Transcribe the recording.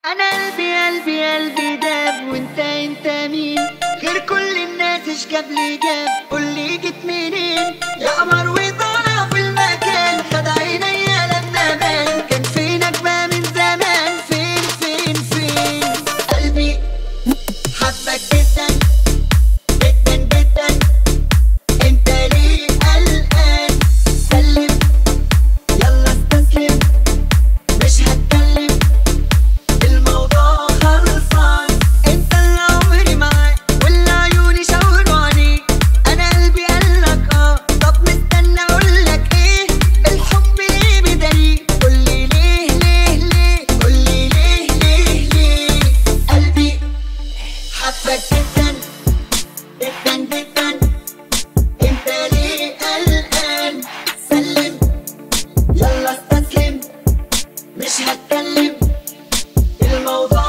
انا قلبي قلبي قلبي داب وانت انت مين غير كل الناس ايش جاب لي جاب قول لي جيت منين يا قمر وطالع في المكان خد عينيا لما بان كان فينك بقى من زمان فين فين فين قلبي حبك جدا جدا جدا انت ليه قلقان سلم يلا استسلم مش هتكلم الموضوع خلصان انت اللي عمري معاك واللي عيوني شاوروا عليك انا قلبي قالك اه طب مستنى اقولك ايه الحب ليه بدليل قولي ليه ليه ليه قولي ليه ليه ليه قلبي حبك جدا جدا جدا انت ليه قلقان سلم يلا استسلم مش هتكلم الموضوع